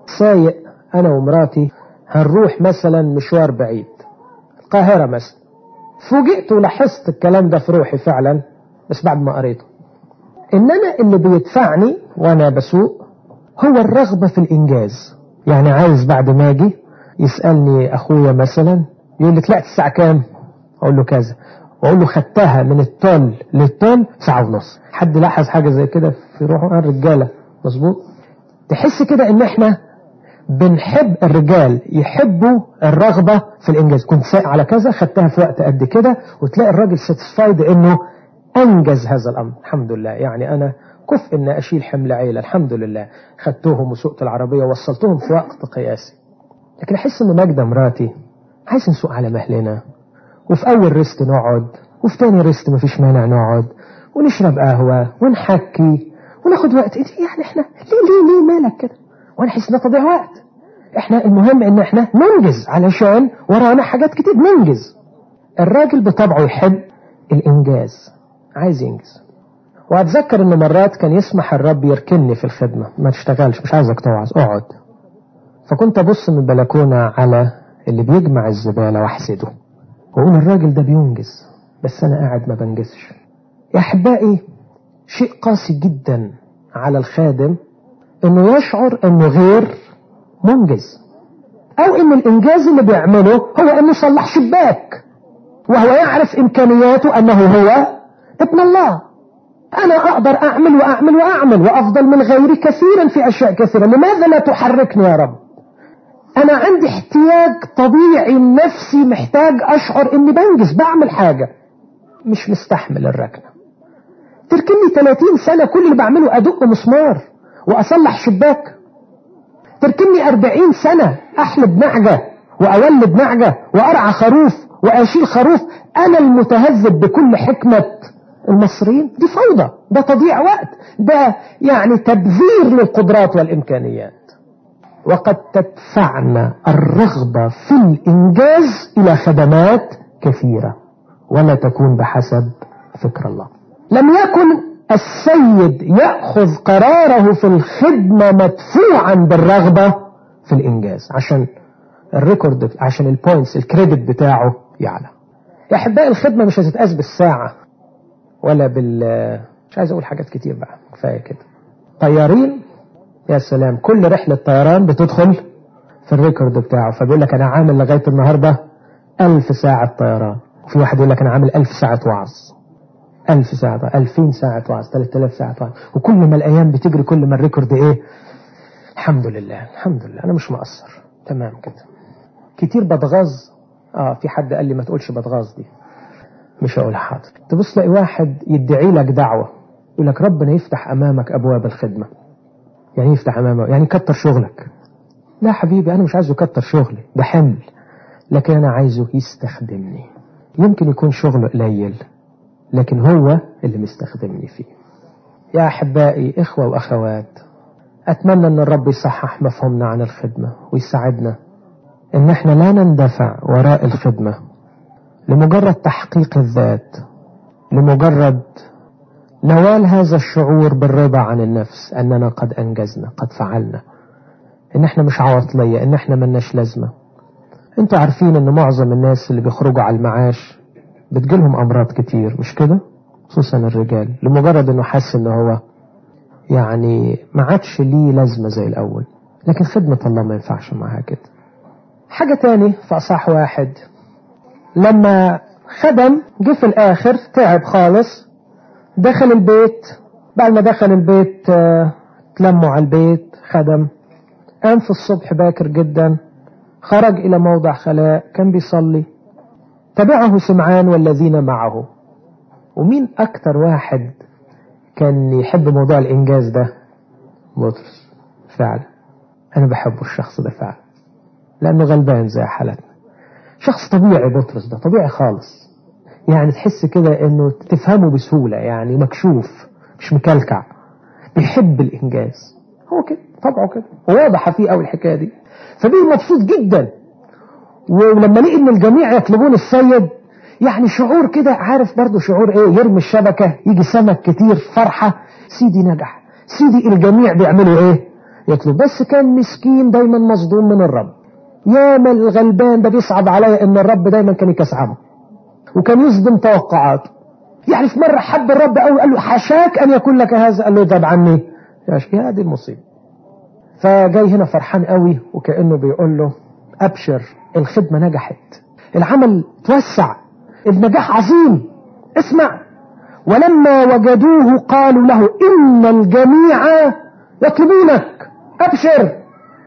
سايق أنا ومراتي هنروح مثلا مشوار بعيد القاهرة مثلا فوجئت ولاحظت الكلام ده في روحي فعلا بس بعد ما قريته إن أنا اللي بيدفعني وأنا بسوق هو الرغبة في الإنجاز يعني عايز بعد ما أجي يسألني أخويا مثلا يقول لي طلعت الساعة كام أقول له كذا وأقول له خدتها من الطن للطن ساعة ونص حد لاحظ حاجة زي كده في روحه الرجالة مظبوط تحس كده ان احنا بنحب الرجال يحبوا الرغبة في الانجاز كنت سايق على كذا خدتها في وقت قد كده وتلاقي الراجل ساتسفايد انه انجز هذا الامر الحمد لله يعني انا كفء ان اشيل حمل عيلة الحمد لله خدتهم وسوقت العربية ووصلتهم في وقت قياسي لكن احس ان ماجدة مراتي عايز نسوق على مهلنا وفي اول ريست نقعد وفي تاني ريست مفيش مانع نقعد ونشرب قهوة ونحكي وناخد وقت يعني احنا ليه ليه ليه مالك كده وانا احس ان تضيع وقت احنا المهم ان احنا ننجز علشان ورانا حاجات كتير ننجز الراجل بطبعه يحب الانجاز عايز ينجز واتذكر ان مرات كان يسمح الرب يركني في الخدمة ما تشتغلش مش عايزك توعظ اقعد فكنت ابص من البلكونة على اللي بيجمع الزبالة واحسده واقول الراجل ده بينجز بس انا قاعد ما بنجزش يا احبائي شيء قاسي جدا على الخادم انه يشعر انه غير منجز او ان الانجاز اللي بيعمله هو انه يصلح شباك وهو يعرف امكانياته انه هو ابن الله انا اقدر اعمل واعمل واعمل وافضل من غيري كثيرا في اشياء كثيرة لماذا لا تحركني يا رب انا عندي احتياج طبيعي نفسي محتاج اشعر اني بنجز بعمل حاجة مش مستحمل الركنة تركني 30 سنة كل اللي بعمله ادق مسمار واصلح شباك تركني 40 سنة احلب نعجة واولد نعجة وارعى خروف واشيل خروف انا المتهذب بكل حكمة المصريين دي فوضى ده تضييع وقت ده يعني تبذير للقدرات والامكانيات وقد تدفعنا الرغبة في الانجاز الى خدمات كثيرة ولا تكون بحسب فكر الله لم يكن السيد يأخذ قراره في الخدمة مدفوعا بالرغبة في الإنجاز عشان الريكورد عشان البوينتس الكريدت بتاعه يعلى يا أحبائي الخدمة مش هتتقاس بالساعة ولا بال مش عايز أقول حاجات كتير بقى كفاية كده طيارين يا سلام كل رحلة طيران بتدخل في الريكورد بتاعه فبيقول لك أنا عامل لغاية النهاردة ألف ساعة طيران وفي واحد يقول لك أنا عامل ألف ساعة وعظ ألف ساعة ألفين ساعة وعظ ثلاثة آلاف ساعة وعظ وكل ما الأيام بتجري كل ما الريكورد إيه الحمد لله الحمد لله أنا مش مقصر تمام كده كتير بتغاظ آه في حد قال لي ما تقولش بتغاظ دي مش هقول حاضر تبص تلاقي واحد يدعي لك دعوة يقول لك ربنا يفتح أمامك أبواب الخدمة يعني يفتح أمامك يعني يكتر شغلك لا حبيبي أنا مش عايزه يكتر شغلي ده حمل لكن أنا عايزه يستخدمني يمكن يكون شغله قليل لكن هو اللي مستخدمني فيه يا أحبائي إخوة وأخوات أتمنى أن الرب يصحح مفهومنا عن الخدمة ويساعدنا أن احنا لا نندفع وراء الخدمة لمجرد تحقيق الذات لمجرد نوال هذا الشعور بالرضا عن النفس أننا قد أنجزنا قد فعلنا إن احنا مش عواطلية إن احنا ملناش لازمة انتوا عارفين ان معظم الناس اللي بيخرجوا على المعاش بتجيلهم امراض كتير مش كده خصوصا الرجال لمجرد انه حس ان هو يعني ما عادش ليه لازمة زي الاول لكن خدمة الله ما ينفعش معاها كده حاجة تاني في اصح واحد لما خدم جه في الاخر تعب خالص دخل البيت بعد ما دخل البيت تلموا على البيت خدم قام في الصبح باكر جدا خرج الى موضع خلاء كان بيصلي تبعه سمعان والذين معه ومين أكتر واحد كان يحب موضوع الإنجاز ده بطرس فعلا أنا بحبه الشخص ده فعلا لأنه غلبان زي حالتنا شخص طبيعي بطرس ده طبيعي خالص يعني تحس كده أنه تفهمه بسهولة يعني مكشوف مش مكلكع بيحب الإنجاز هو كده طبعه كده وواضحة فيه أول الحكاية دي فبيه مبسوط جدا ولما لقي ان الجميع يطلبون السيد يعني شعور كده عارف برضه شعور ايه يرمي الشبكة يجي سمك كتير فرحة سيدي نجح سيدي الجميع بيعملوا ايه يطلب بس كان مسكين دايما مصدوم من الرب ياما الغلبان ده بيصعب عليا ان الرب دايما كان يكسعمه وكان يصدم توقعاته يعني في مرة حب الرب قوي قال له حشاك ان يكون لك هذا قال له طب عني يا دي المصيبة فجاي هنا فرحان قوي وكأنه بيقول له ابشر الخدمة نجحت العمل توسع النجاح عظيم اسمع ولما وجدوه قالوا له إن الجميع يطلبونك أبشر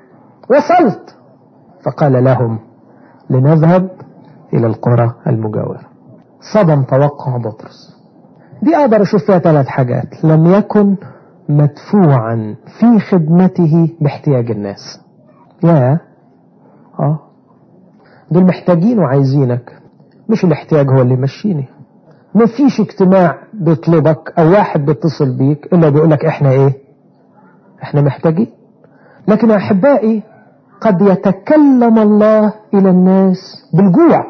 وصلت فقال لهم لنذهب إلى القرى المجاورة صدم توقع بطرس دي أقدر أشوف فيها ثلاث حاجات لم يكن مدفوعا في خدمته باحتياج الناس يا اه دول محتاجين وعايزينك مش الاحتياج هو اللي يمشيني ما فيش اجتماع بيطلبك او واحد بيتصل بيك الا بيقولك احنا ايه احنا محتاجين لكن احبائي قد يتكلم الله الى الناس بالجوع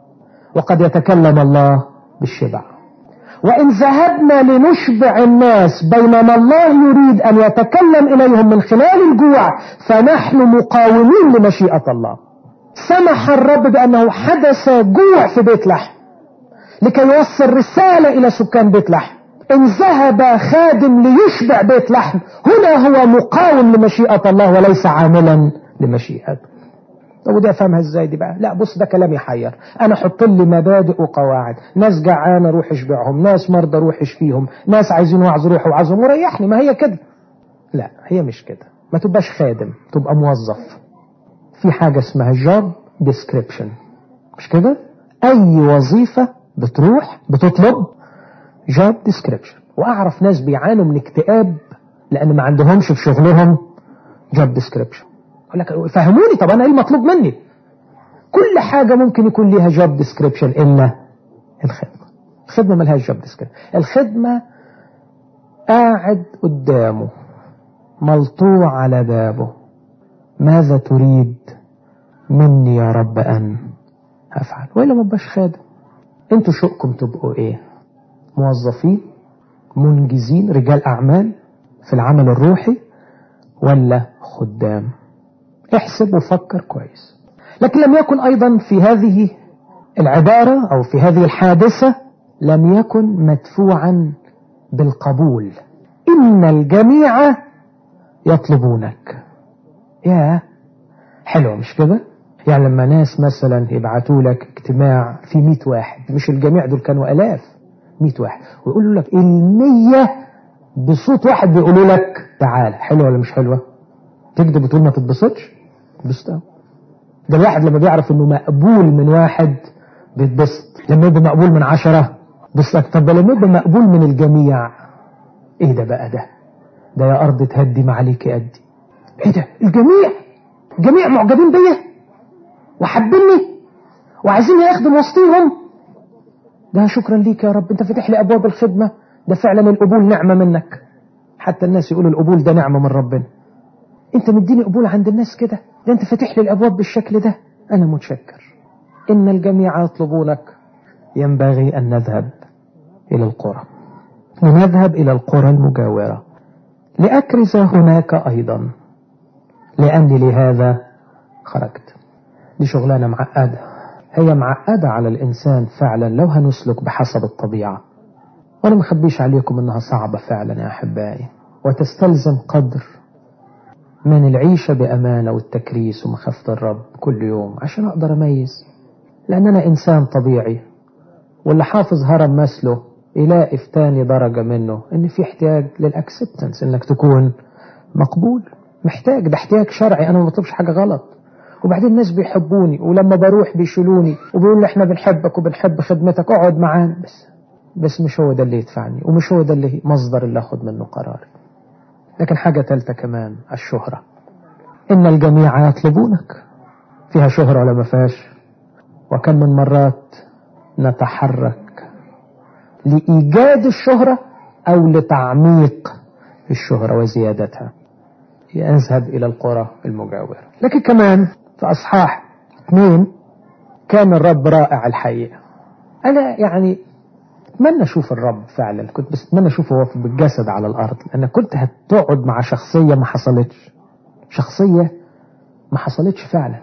وقد يتكلم الله بالشبع وإن ذهبنا لنشبع الناس بينما الله يريد أن يتكلم إليهم من خلال الجوع فنحن مقاومين لمشيئة الله سمح الرب بأنه حدث جوع في بيت لحم لكي يوصل رسالة إلى سكان بيت لحم إن ذهب خادم ليشبع بيت لحم هنا هو مقاوم لمشيئة الله وليس عاملا لمشيئته طب ودي افهمها ازاي دي بقى لا بص ده كلام يحير انا احط لي مبادئ وقواعد ناس جعانه روح اشبعهم ناس مرضى روح اشفيهم ناس عايزين وعظ روح وعظهم وريحني ما هي كده لا هي مش كده ما تبقاش خادم تبقى موظف في حاجة اسمها job description مش كده اي وظيفة بتروح بتطلب job description واعرف ناس بيعانوا من اكتئاب لان ما عندهمش في شغلهم job description يقول لك فهموني طب انا ايه المطلوب مني كل حاجة ممكن يكون ليها جوب ديسكريبشن الا الخدمة الخدمة ملهاش جوب ديسكريبشن الخدمة قاعد قدامه ملطوع على بابه ماذا تريد مني يا رب ان افعل والا ما بقاش خادم انتوا شؤكم تبقوا ايه موظفين منجزين رجال اعمال في العمل الروحي ولا خدام احسب وفكر كويس لكن لم يكن أيضا في هذه العبارة أو في هذه الحادثة لم يكن مدفوعا بالقبول إن الجميع يطلبونك يا حلو مش كده يعني لما ناس مثلا يبعتوا لك اجتماع في مئة واحد مش الجميع دول كانوا ألاف مئة واحد ويقولوا لك المية بصوت واحد بيقولوا لك تعال حلوة ولا مش حلوة تكذب وتقول ما تتبسطش بيستوى ده الواحد لما بيعرف انه مقبول من واحد بيتبسط لما يبقى مقبول من عشرة بيستوى طب لما يبقى مقبول من الجميع ايه ده بقى ده ده يا ارض تهدي ما عليك ادي ايه ده الجميع الجميع معجبين بيا وحابيني وعايزين يخدم وسطيهم ده شكرا ليك يا رب انت فتح لي ابواب الخدمه ده فعلا القبول نعمه منك حتى الناس يقولوا القبول ده نعمه من ربنا انت مديني قبول عند الناس كده ده انت فاتح لي الابواب بالشكل ده انا متشكر ان الجميع يطلبونك ينبغي ان نذهب الى القرى ونذهب الى القرى المجاوره لاكرز هناك ايضا لاني لهذا خرجت دي شغلانه معقده هي معقده على الانسان فعلا لو هنسلك بحسب الطبيعه وانا مخبيش عليكم انها صعبه فعلا يا احبائي وتستلزم قدر من العيشة بأمانة والتكريس ومخافة الرب كل يوم عشان أقدر أميز لأن أنا إنسان طبيعي واللي حافظ هرم مسله يلاقي في تاني درجة منه إن في احتياج للأكسبتنس إنك تكون مقبول محتاج ده احتياج شرعي أنا ما بطلبش حاجة غلط وبعدين الناس بيحبوني ولما بروح بيشيلوني وبيقولوا احنا بنحبك وبنحب خدمتك اقعد معانا بس بس مش هو ده اللي يدفعني ومش هو ده اللي مصدر اللي اخد منه قراري لكن حاجة ثالثة كمان الشهرة إن الجميع يطلبونك فيها شهرة ولا ما فيهاش وكم من مرات نتحرك لإيجاد الشهرة أو لتعميق الشهرة وزيادتها يذهب إلى القرى المجاورة لكن كمان في أصحاح اثنين كان الرب رائع الحقيقة أنا يعني اتمنى اشوف الرب فعلا كنت بس اتمنى اشوفه هو بالجسد على الارض لان كنت هتقعد مع شخصيه ما حصلتش شخصية ما حصلتش فعلا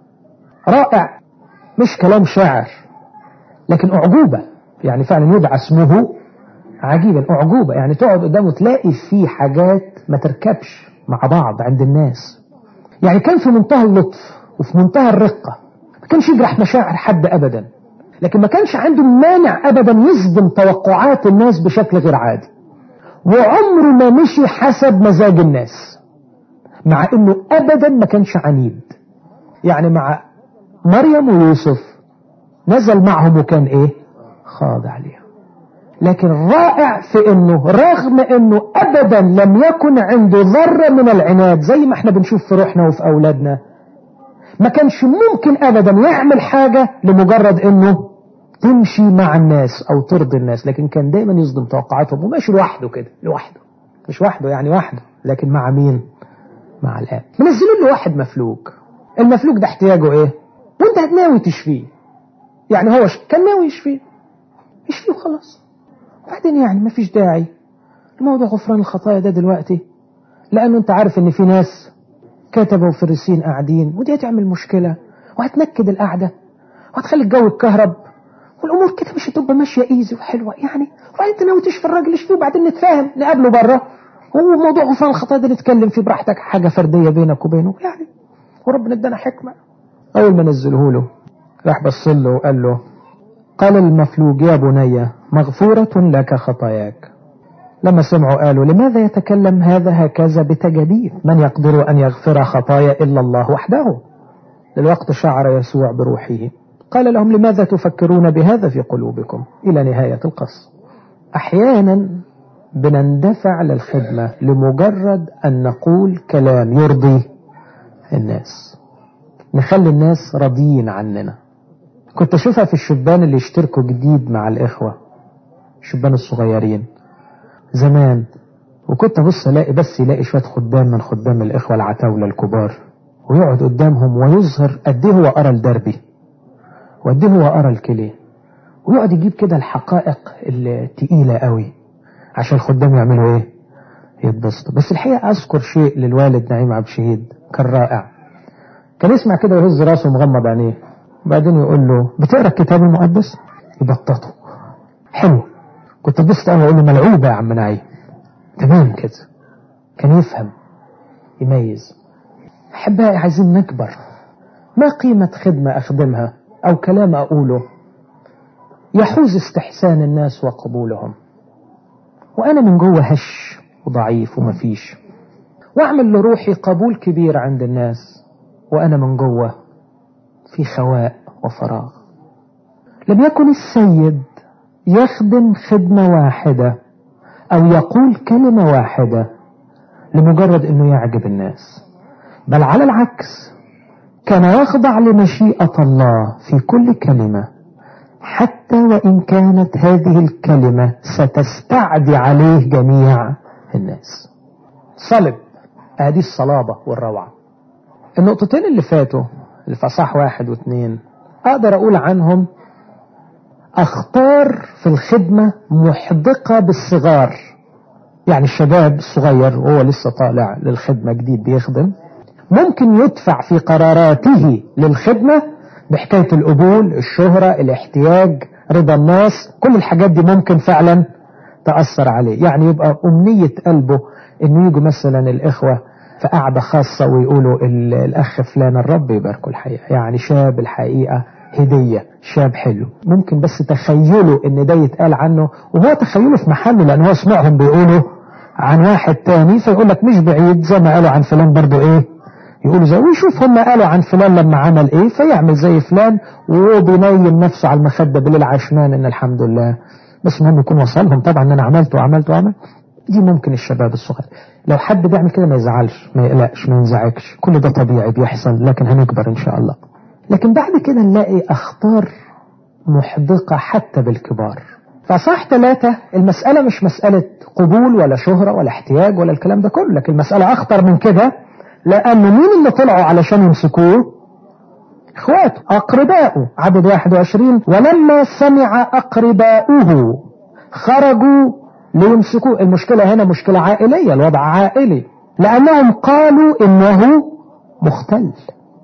رائع مش كلام شاعر لكن أعجوبة يعني فعلا يدعى اسمه عجيبا أعجوبة يعني تقعد قدامه تلاقي فيه حاجات ما تركبش مع بعض عند الناس يعني كان في منتهى اللطف وفي منتهى الرقة ما كانش يجرح مشاعر حد أبدا لكن ما كانش عنده مانع أبدا يصدم توقعات الناس بشكل غير عادي وعمره ما مشي حسب مزاج الناس مع انه ابدا ما كانش عنيد يعني مع مريم ويوسف نزل معهم وكان ايه خاضع ليهم لكن رائع في انه رغم انه ابدا لم يكن عنده ذرة من العناد زي ما احنا بنشوف في روحنا وفي اولادنا ما كانش ممكن ابدا يعمل حاجة لمجرد انه تمشي مع الناس او ترضي الناس لكن كان دايما يصدم توقعاتهم وماشي لوحده كده لوحده مش وحده يعني وحده لكن مع مين مع الاب منزلين له واحد مفلوج المفلوج ده احتياجه ايه وانت ناوي تشفيه يعني هو كان ناوي يشفيه يشفيه وخلاص وبعدين يعني ما فيش داعي الموضوع غفران الخطايا ده دلوقتي لانه انت عارف ان في ناس كتبوا وفريسين قاعدين ودي هتعمل مشكله وهتنكد القعده وهتخلي الجو يتكهرب والامور كده مش هتبقى ماشيه ايزي وحلوه يعني وبعدين انت ناوي تشفي الراجل اشفيه وبعدين نتفاهم نقابله بره هو موضوع غفران الخطايا ده نتكلم فيه براحتك حاجه فرديه بينك وبينه يعني وربنا ادانا حكمه اول ما نزله له راح بص له وقال له قال المفلوج يا بني مغفورة لك خطاياك لما سمعوا قالوا لماذا يتكلم هذا هكذا بتجديد من يقدر أن يغفر خطايا إلا الله وحده للوقت شعر يسوع بروحه قال لهم لماذا تفكرون بهذا في قلوبكم إلى نهاية القصة أحيانا بنندفع للخدمة لمجرد أن نقول كلام يرضي الناس نخلي الناس راضيين عننا كنت أشوفها في الشبان اللي يشتركوا جديد مع الإخوة الشبان الصغيرين زمان وكنت أبص ألاقي بس يلاقي شوية خدام من خدام الإخوة العتاولة الكبار ويقعد قدامهم ويظهر قد إيه هو قرا الدربي وقد إيه هو قرا الكليه ويقعد يجيب كده الحقائق التقيلة قوي عشان الخدام يعملوا ايه يتبسطوا بس الحقيقة اذكر شيء للوالد نعيم عبد الشهيد كان رائع كان يسمع كده ويهز راسه مغمض عينيه وبعدين يقول له بتقرا الكتاب المقدس يبططه حلو كنت اتبسط انا اقول له ملعوبه يا عم نعيم تمام كده كان يفهم يميز احبائي عايزين نكبر ما قيمة خدمة أخدمها أو كلام أقوله يحوز استحسان الناس وقبولهم وأنا من جوه هش وضعيف ومفيش وأعمل لروحي قبول كبير عند الناس وأنا من جوه في خواء وفراغ لم يكن السيد يخدم خدمة واحدة أو يقول كلمة واحدة لمجرد أنه يعجب الناس بل على العكس كان يخضع لمشيئة الله في كل كلمة حتى وإن كانت هذه الكلمة ستستعدي عليه جميع الناس صلب هذه الصلابة والروعة النقطتين اللي فاتوا اللي في أصح واحد واثنين أقدر أقول عنهم أخطار في الخدمة محدقة بالصغار يعني الشباب الصغير وهو لسه طالع للخدمة جديد بيخدم ممكن يدفع في قراراته للخدمة بحكاية القبول الشهرة الاحتياج رضا الناس كل الحاجات دي ممكن فعلا تأثر عليه يعني يبقى أمنية قلبه انه يجوا مثلا الإخوة في قعدة خاصة ويقولوا الأخ فلان الرب يباركه الحقيقة يعني شاب الحقيقة هدية شاب حلو ممكن بس تخيلوا ان ده يتقال عنه وهو تخيله في محله لان هو سمعهم بيقولوا عن واحد تاني فيقول لك مش بعيد زي ما قالوا عن فلان برضو ايه يقولوا زي ويشوف هم قالوا عن فلان لما عمل ايه فيعمل زي فلان وهو بينيم نفسه على المخدة بالليل عشمان ان الحمد لله بس المهم يكون وصلهم طبعا ان انا عملت وعملت وعملت دي ممكن الشباب الصغير لو حد بيعمل كده ما يزعلش ما يقلقش ما ينزعجش كل ده طبيعي بيحصل لكن هنكبر ان شاء الله لكن بعد كده نلاقي اخطار محدقة حتى بالكبار فصح ثلاثة المسألة مش مسألة قبول ولا شهرة ولا احتياج ولا الكلام ده كله لكن المسألة أخطر من كده لأن مين اللي طلعوا علشان يمسكوه اخواته أقرباؤه عدد 21 ولما سمع أقرباؤه خرجوا ليمسكوه المشكلة هنا مشكلة عائلية الوضع عائلي لأنهم قالوا إنه مختل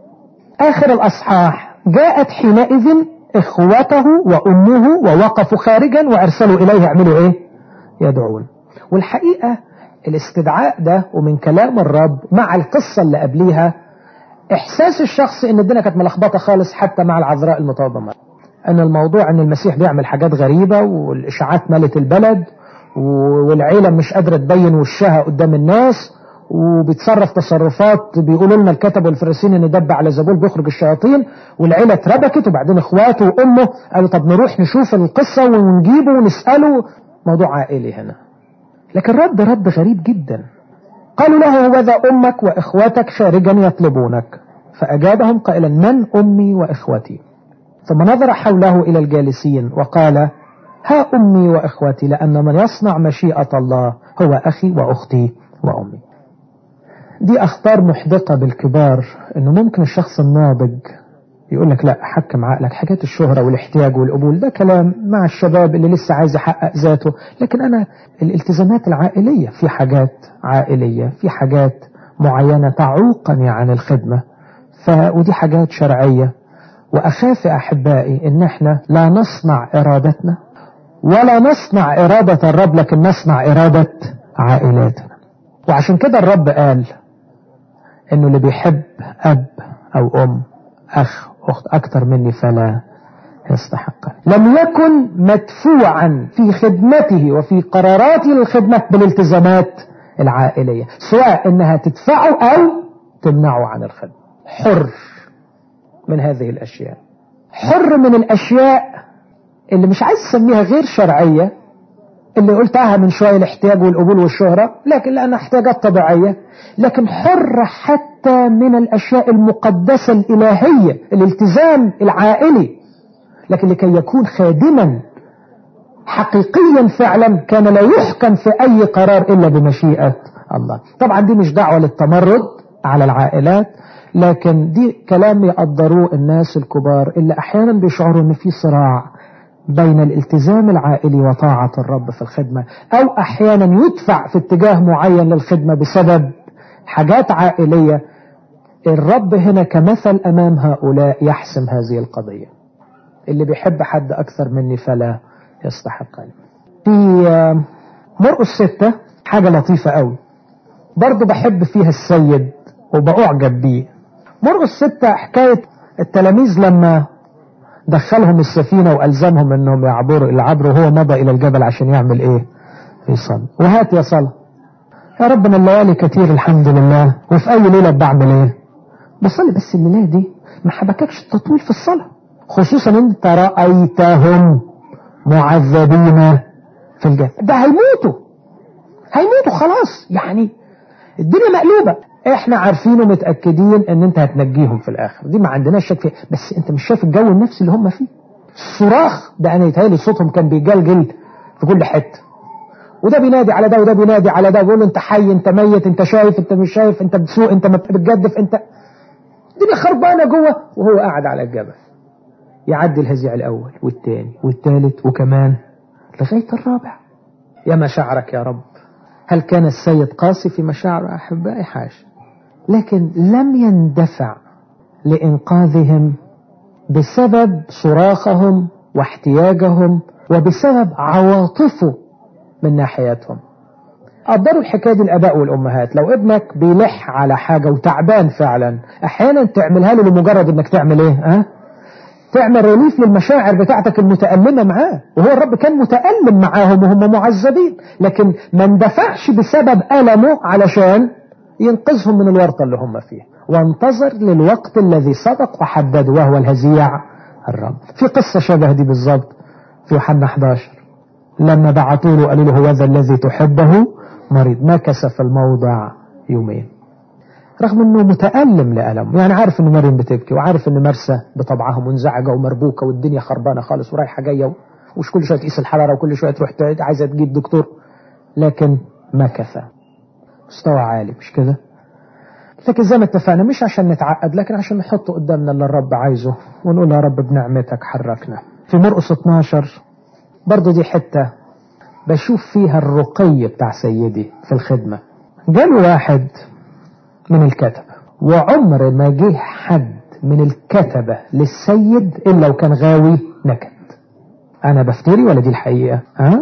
آخر الأصحاح جاءت حينئذ إخوته وأمه ووقفوا خارجا وأرسلوا إليه يعملوا إيه يدعون والحقيقة الاستدعاء ده ومن كلام الرب مع القصة اللي قبليها إحساس الشخص إن الدنيا كانت ملخبطة خالص حتى مع العذراء المتوضمة أن الموضوع أن المسيح بيعمل حاجات غريبة والإشاعات ملت البلد والعيلة مش قادرة تبين وشها قدام الناس وبيتصرف تصرفات بيقولوا لنا الكتب والفريسين ان دب على زبول بيخرج الشياطين والعيله اتربكت وبعدين اخواته وامه قالوا طب نروح نشوف القصه ونجيبه ونساله موضوع عائلي هنا لكن رد رد غريب جدا قالوا له هوذا امك واخواتك خارجا يطلبونك فاجابهم قائلا من امي واخوتي ثم نظر حوله الى الجالسين وقال ها امي واخوتي لان من يصنع مشيئه الله هو اخي واختي وامي دي أخطار محدقة بالكبار إنه ممكن الشخص الناضج يقول لك لا حكم عقلك حكاية الشهرة والاحتياج والقبول ده كلام مع الشباب اللي لسه عايز يحقق ذاته لكن أنا الالتزامات العائلية في حاجات عائلية في حاجات معينة تعوقني عن الخدمة ف... ودي حاجات شرعية وأخاف أحبائي إن احنا لا نصنع إرادتنا ولا نصنع إرادة الرب لكن نصنع إرادة عائلاتنا وعشان كده الرب قال انه اللي بيحب اب او ام اخ اخت اكتر مني فلا يستحق لم يكن مدفوعا في خدمته وفي قراراته للخدمة بالالتزامات العائلية سواء انها تدفعه او تمنعه عن الخدمة حر من هذه الاشياء حر من الاشياء اللي مش عايز تسميها غير شرعية اللي قلتها من شوية الاحتياج والقبول والشهرة لكن لأنها احتياجات طبيعية لكن حر حتى من الأشياء المقدسة الإلهية الالتزام العائلي لكن لكي يكون خادما حقيقيا فعلا كان لا يحكم في أي قرار إلا بمشيئة الله طبعا دي مش دعوة للتمرد على العائلات لكن دي كلام يقدروه الناس الكبار اللي أحيانا بيشعروا أن في صراع بين الالتزام العائلي وطاعة الرب في الخدمة أو أحيانا يدفع في اتجاه معين للخدمة بسبب حاجات عائلية الرب هنا كمثل أمام هؤلاء يحسم هذه القضية اللي بيحب حد أكثر مني فلا يستحقني في مرقس ستة حاجة لطيفة قوي برضو بحب فيها السيد وبأعجب بيه مرقس ستة حكاية التلاميذ لما دخلهم السفينة وألزمهم أنهم يعبروا العبر وهو مضى إلى الجبل عشان يعمل إيه يصلي وهات يا صلاة يا ربنا الليالي كتير الحمد لله وفي أي ليلة بعمل إيه بصلي بس الليلة دي ما حبككش التطويل في الصلاة خصوصا أنت رأيتهم معذبين في الجبل ده هيموتوا هيموتوا خلاص يعني الدنيا مقلوبة احنا عارفين ومتأكدين ان انت هتنجيهم في الاخر دي ما عندناش شك فيها بس انت مش شايف الجو النفسي اللي هم فيه الصراخ ده انا يتهيألي صوتهم كان بيجلجل في كل حتة وده بينادي على ده وده بينادي على ده بيقول له انت حي انت ميت انت شايف انت مش شايف انت بتسوق انت بتجدف انت الدنيا خربانه جوه وهو قاعد على الجبل يعدي الهزيع الاول والثاني والثالث وكمان لغايه الرابع يا مشاعرك يا رب هل كان السيد قاسي في مشاعر احبائي حاش لكن لم يندفع لإنقاذهم بسبب صراخهم واحتياجهم وبسبب عواطفه من ناحيتهم قدروا الحكاية دي الآباء والأمهات لو ابنك بيلح على حاجة وتعبان فعلا أحيانا تعملها له لمجرد إنك تعمل إيه أه؟ تعمل ريليف للمشاعر بتاعتك المتألمة معاه وهو الرب كان متألم معاهم وهم معذبين لكن ما اندفعش بسبب ألمه علشان ينقذهم من الورطة اللي هم فيه وانتظر للوقت الذي سبق وحدده وهو الهزيع الرب في قصة شبه دي بالظبط في يوحنا 11 لما بعثوا له قالوا له هو ذا الذي تحبه مريض مكث في الموضع يومين رغم انه متألم لألم يعني عارف ان مريم بتبكي وعارف ان مرسى بطبعها منزعجة ومربوكة والدنيا خربانة خالص ورايحة جاية ومش كل شوية تقيس الحرارة وكل شوية تروح عايزة تجيب دكتور لكن مكث مستوى عالي مش كده لكن زي ما اتفقنا مش عشان نتعقد لكن عشان نحط قدامنا اللي الرب عايزه ونقول يا رب بنعمتك حركنا في مرقس 12 برضو دي حتة بشوف فيها الرقي بتاع سيدي في الخدمة جاله واحد من الكتبة وعمر ما جه حد من الكتبة للسيد إلا وكان غاوي نكد أنا بفتري ولا دي الحقيقة ها؟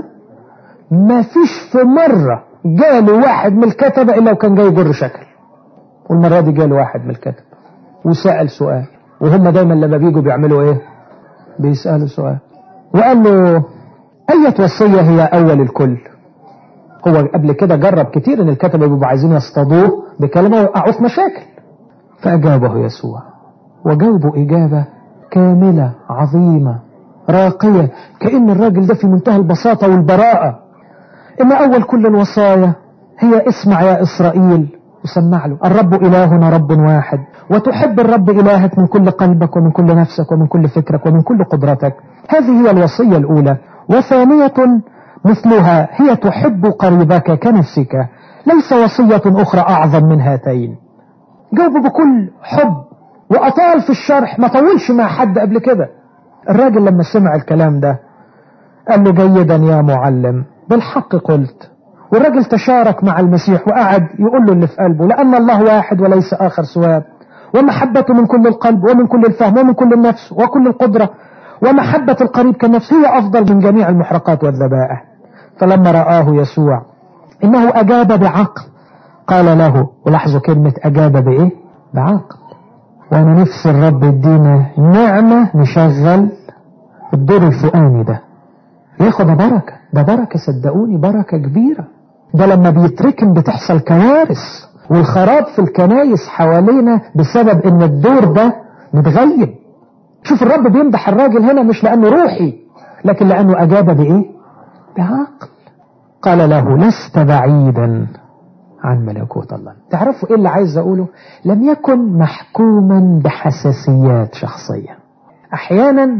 ما فيش في مرة جاله واحد من الكتبة إلا وكان جاي يجر شكل والمرة دي جاله واحد من الكتبة وسأل سؤال وهم دايما لما بيجوا بيعملوا ايه بيسألوا سؤال وقال له أية وصية هي أول الكل هو قبل كده جرب كتير ان الكتبة بيبقوا عايزين يصطادوه بكلمة ويوقعوه في مشاكل فأجابه يسوع وجاوبه إجابة كاملة عظيمة راقية كأن الراجل ده في منتهى البساطة والبراءة إن أول كل الوصايا هي اسمع يا إسرائيل وسمع له الرب إلهنا رب واحد وتحب الرب إلهك من كل قلبك ومن كل نفسك ومن كل فكرك ومن كل قدرتك هذه هي الوصية الأولى وثانية مثلها هي تحب قريبك كنفسك ليس وصية أخرى أعظم من هاتين جاوب بكل حب وأطال في الشرح ما طولش مع حد قبل كده الراجل لما سمع الكلام ده قال له جيدا يا معلم بالحق قلت والراجل تشارك مع المسيح وقعد يقول له اللي في قلبه لأن الله واحد وليس آخر سواه ومحبته من كل القلب ومن كل الفهم ومن كل النفس وكل القدرة ومحبة القريب كالنفس هي أفضل من جميع المحرقات والذبائح فلما رآه يسوع إنه أجاب بعقل قال له ولاحظوا كلمة أجاب بإيه بعقل وأنا نفسي الرب يدينا نعمة نشغل الدور الفؤاني ده ياخد بركة ده بركة صدقوني بركة كبيرة ده لما بيتركن بتحصل كوارث والخراب في الكنايس حوالينا بسبب ان الدور ده متغيب شوف الرب بيمدح الراجل هنا مش لانه روحي لكن لانه اجاب بايه بعقل قال له لست بعيدا عن ملكوت الله تعرفوا ايه اللي عايز اقوله لم يكن محكوما بحساسيات شخصية احيانا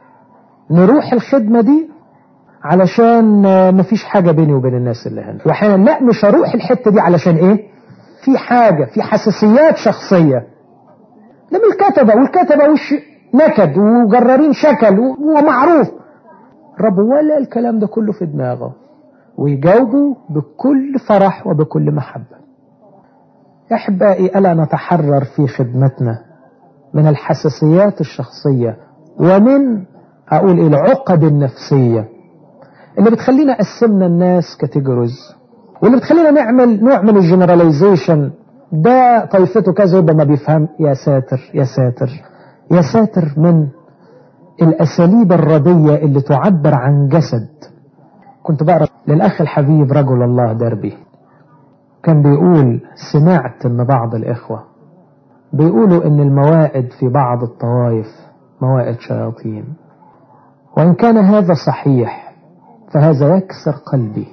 نروح الخدمة دي علشان مفيش حاجة بيني وبين الناس اللي هنا واحيانا لا مش هروح الحتة دي علشان ايه في حاجة في حساسيات شخصية ده من الكتبة والكتبة وش نكد وجرارين شكل ومعروف رب ولا الكلام ده كله في دماغه ويجاوبوا بكل فرح وبكل محبة يا أحبائي ألا نتحرر في خدمتنا من الحساسيات الشخصية ومن أقول إيه العقد النفسية اللي بتخلينا قسمنا الناس كاتيجوريز واللي بتخلينا نعمل نوع من الجنراليزيشن ده طائفته كذا يبقى ما بيفهم يا ساتر يا ساتر يا ساتر من الأساليب الردية اللي تعبر عن جسد كنت بقرأ للأخ الحبيب رجل الله دربي كان بيقول سمعت ان بعض الإخوة بيقولوا ان الموائد في بعض الطوائف موائد شياطين وإن كان هذا صحيح فهذا يكسر قلبي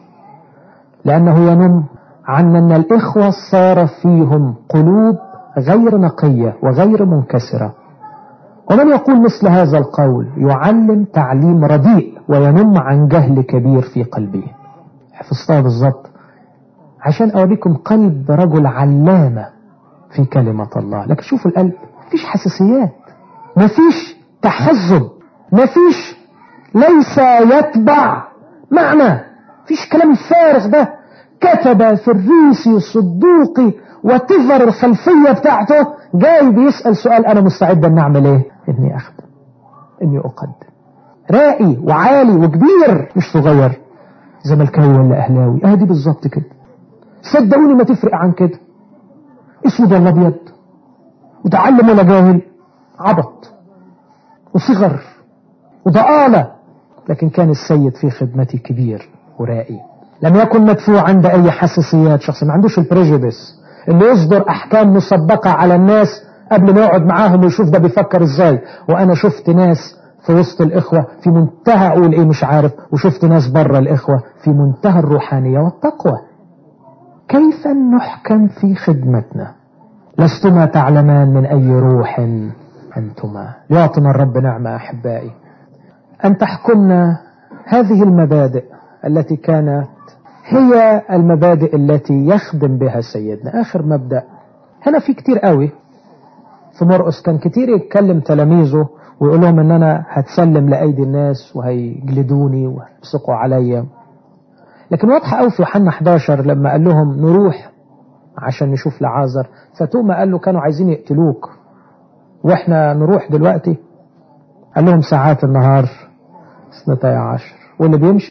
لأنه ينم عن أن الإخوة صار فيهم قلوب غير نقية وغير منكسرة ومن يقول مثل هذا القول يعلم تعليم رديء وينم عن جهل كبير في قلبه حفظتها بالظبط عشان أوريكم قلب رجل علامة في كلمة الله لكن شوفوا القلب مفيش حساسيات مفيش تحزب مفيش ليس يتبع معنى فيش كلام فارغ ده كتب فريسي صدوقي وتفر الخلفية بتاعته جاي بيسأل سؤال أنا مستعد أن أعمل إيه إني أخدم إني أقدم رائي وعالي وكبير مش صغير زملكاوي ولا أهلاوي أهدي بالظبط كده صدقوني ما تفرق عن كده اسود ولا أبيض وتعلم ولا جاهل عبط وصغر وضآلة لكن كان السيد في خدمتي كبير ورائي لم يكن مدفوع عند أي حساسيات شخصية ما عندوش البريجيدس اللي يصدر أحكام مسبقة على الناس قبل ما يقعد معاهم ويشوف ده بيفكر ازاي وأنا شفت ناس في وسط الإخوة في منتهى أقول إيه مش عارف وشفت ناس بره الإخوة في منتهى الروحانية والتقوى كيف نحكم في خدمتنا لستما تعلمان من أي روح أنتما يعطنا الرب نعمة أحبائي أن تحكمنا هذه المبادئ التي كانت هي المبادئ التي يخدم بها سيدنا آخر مبدأ هنا في كتير قوي في مرقس كان كتير يتكلم تلاميذه ويقول لهم ان انا هتسلم لايدي الناس وهيجلدوني ويبصقوا عليا لكن واضحه قوي في يوحنا 11 لما قال لهم نروح عشان نشوف لعازر فتوما قال له كانوا عايزين يقتلوك واحنا نروح دلوقتي قال لهم ساعات النهار اثنتي عشر واللي بيمشي